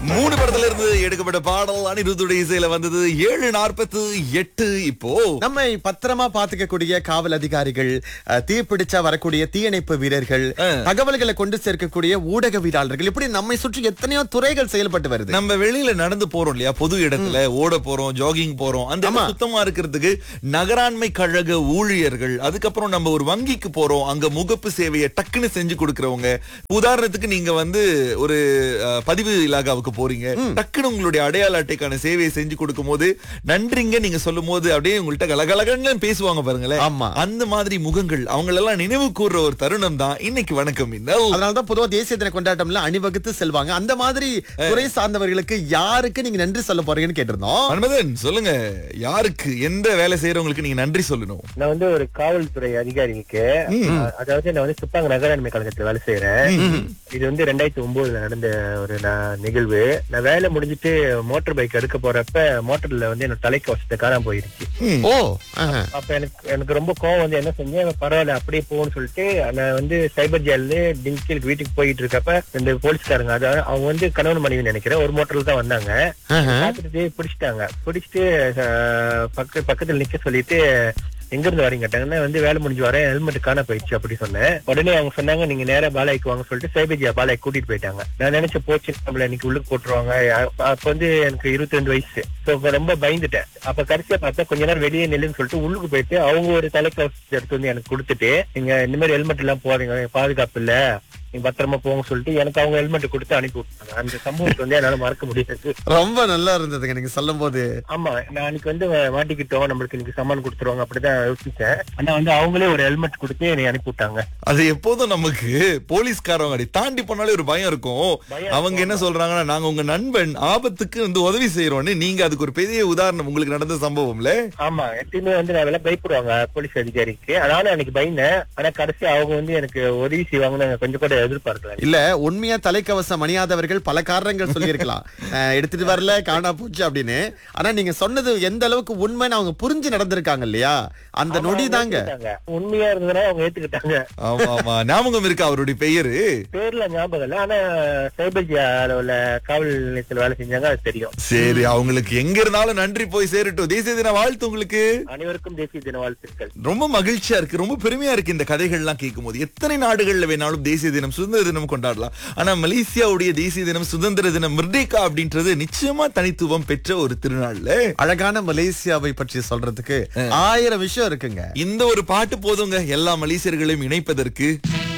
மூணு படத்துல இருந்து எடுக்கப்பட்ட பாடல் அனிருத்துடைய இசையில வந்தது ஏழு நாற்பத்து எட்டு இப்போ நம்மை பத்திரமா பாத்துக்கக்கூடிய காவல் அதிகாரிகள் அஹ், தீப்பிடிச்சா வரக்கூடிய தீயணைப்பு வீரர்கள் தகவல்களை கொண்டு சேர்க்கக்கூடிய ஊடகவியலாளர்கள் இப்படி நம்மை சுற்றி எத்தனையோ துறைகள் செயல்பட்டு வருது நம்ம வெளியில நடந்து போறோம் இல்லையா பொது இடத்துல ஓட போறோம் ஜாகிங் போறோம் அந்த இடம் சுத்தமா இருக்கிறதுக்கு நகராண்மை கழக ஊழியர்கள் அதுக்கப்புறம் நம்ம ஒரு வங்கிக்கு போறோம் அங்க முகப்பு சேவையை டக்குன்னு செஞ்சு கொடுக்கறவங்க உதாரணத்துக்கு நீங்க வந்து ஒரு அஹ், பதிவு இலாகாவுக்கு போறீங்க டக்குன்னு உங்களுடைய அடையாள அட்டைக்கான சேவையை செஞ்சு கொடுக்கும் போது நன்றிங்க நீங்க சொல்லும் போது அப்படியே உங்கள்ட்ட கலகலகன்னு பேசுவாங்க பாருங்களேன் ஆமா. அந்த மாதிரி முகங்கள் அவங்களெல்லாம் நினைவு கூர்ற ஒரு தருணம் தான் இன்னைக்கு வணக்கம் இன்னல் அதனாலதான் பொதுவா தேசிய தின கொண்டாட்டம்ல அணிவகுத்து செல்வாங்க அந்த மாதிரி துறை சார்ந்தவர்களுக்கு யாருக்கு நீங்க நன்றி சொல்ல போறீங்கன்னு கேட்டிருந்தோம் மன்மதன் சொல்லுங்க யாருக்கு எந்த வேலை செய்யறவங்களுக்கு நீங்க நன்றி சொல்லணும் நான் வந்து ஒரு காவல்துறை அதிகாரிக்கு அஹ், அதாவது நான் வந்து சிப்பாங்க நகராண்மை கழகத்துல வேலை செய்யறேன் இது வந்து ரெண்டாயிரத்தி ஒன்பதுல நடந்த ஒரு ந- நிகழ்வு நான் வேலை முடிஞ்சிட்டு மோட்டார் பைக் எடுக்க போறப்ப மோட்டர்ல வந்து என்னோட தலைக்கவசத்தை காணாம போயிருச்சு ஓ ஆஹா. அப்ப எனக்கு எனக்கு ரொம்ப கோவம் வந்து என்ன செஞ்சேன் பரவாயில்ல அப்படியே போகும்னு சொல்லிட்டு நான் வந்து சைபர் ஜெயில டிங்கிலுக்கு வீட்டுக்கு போயிட்டு இருக்கப்ப இந்த போலீஸ்காரங்க அதாவது அவங்க வந்து கணவன் மனைவி நினைக்கிறேன் ஒரு மோட்டர்ல தான் வந்தாங்க ஆஹா. பார்த்துட்டு பிடிச்சிட்டாங்க பிடிச்சிட்டு அஹ், பக்க பக்கத்துல நிக்க சொல்லிட்டு எங்க இருந்து வரீங்க கேட்டாங்கன்னா வந்து வேலை முடிஞ்சு வரேன் ஹெல்மெட் காண போயிடுச்சு அப்படி சொன்னேன் உடனே அவங்க சொன்னாங்க நீங்க நேரா பாலாய்க்கு வாங்க சொல்லிட்டு சைபேஜியா பாலாய் கூட்டிட்டு போயிட்டாங்க நான் நினைச்ச போச்சு நம்மள இன்னைக்கு உள்ளுக்கு போட்டுருவாங்க அப்ப அப்ப வந்து எனக்கு இருபத்தி ரெண்டு வயசு So, இப்ப ரொம்ப பயந்துட்டேன் அப்ப கடைசியா பார்த்தா கொஞ்ச நேரம் வெளியே நில்லுன்னு சொல்லிட்டு உள்ளுக்கு போயிட்டு அவங்க ஒரு தலைக்கவசத்தை எடுத்து வந்து எனக்கு கொடுத்துட்டு நீங்க இந்த மாதிரி ஹெல்மெட் எல்லாம் போறீங்க பாதுகாப்பு இல்ல நீங்க பத்திரமா போங்க சொல்லிட்டு எனக்கு அவங்க ஹெல்மெட் கொடுத்து அனுப்பி விட்டாங்க அந்த சம்பவத்தை வந்து என்னால மறக்க முடியாது ரொம்ப நல்லா இருந்ததுங்க நீங்க சொல்லும் போது ஆமா நான் அன்னைக்கு வந்து மாட்டிக்கிட்டோம் நம்மளுக்கு இன்னைக்கு சம்மன் கொடுத்துருவாங்க அப்படிதான் யோசிச்சேன் ஆனா வந்து அவங்களே ஒரு ஹெல்மெட் கொடுத்து என்னை அனுப்பி விட்டாங்க அது எப்போதும் நமக்கு போலீஸ்காரங்க அப்படி தாண்டி போனாலே ஒரு பயம் இருக்கும் பயம் அவங்க என்ன சொல்றாங்கன்னா நாங்க உங்க நண்பன் ஆபத்துக்கு வந்து உதவி செய்யறோம்னு நீங்க அதுக்கு ஒரு பெரிய உதாரணம் உங்களுக்கு நடந்த சம்பவம்ல ஆமா எப்பயுமே வந்து நான் எல்லாம் பயப்படுவாங்க போலீஸ் அதிகாரிக்கு அதனால எனக்கு பயந்தேன் ஆனா கடைசி அவங்க வந்து எனக்கு உதவி செய்வாங்கன்னு நான் கொஞ்சம் கூட எதிர்பார்க்கல இல்ல உண்மையா தலைக்கவசம் அணியாதவர்கள் பல காரணங்கள் சொல்லியிருக்கலாம் அஹ், எடுத்துட்டு வரல காணா போச்சு அப்படின்னு ஆனா நீங்க சொன்னது எந்த அளவுக்கு உண்மைன்னு அவங்க புரிஞ்சு நடந்திருக்காங்க இல்லையா அந்த நொடி தாங்க ஏத்துக்கிட்டாங்க. உண்மையா இருந்ததுன்னா அவங்க ஏத்துக்கிட்டாங்க ஆமா ஆமா ஞாபகம் இருக்கு அவருடைய பெயரு பேர்ல ஞாபகம் இல்ல ஆனா சைபர்ஜியா உள்ள காவல் நிலையத்தில் வேலை செஞ்சாங்க அது தெரியும் சரி அவங்களுக்கு எங்க இருந்தாலும் நன்றி போய் சேரட்டும் தேசிய தின வாழ்த்து உங்களுக்கு அனைவருக்கும் தேசிய தின வாழ்த்துக்கள் ரொம்ப மகிழ்ச்சியா இருக்கு ரொம்ப பெருமையா இருக்கு இந்த கதைகள்லாம் கேட்கும்போது எத்தனை நாடுகள்ல வேணாலும் தேசிய தினம் சுதந்திர தினம் கொண்டாடலாம் ஆனா மலேசியாவுடைய தேசிய தினம் சுதந்திர தினம் மிர்டேகா அப்படின்றது நிச்சயமா தனித்துவம் பெற்ற ஒரு திருநாள்ல அழகான மலேசியாவை பற்றி சொல்றதுக்கு ஆயிரம் விஷயம் இருக்குங்க இந்த ஒரு பாட்டு போதுங்க எல்லா மலேசியர்களையும் இணைப்பதற்கு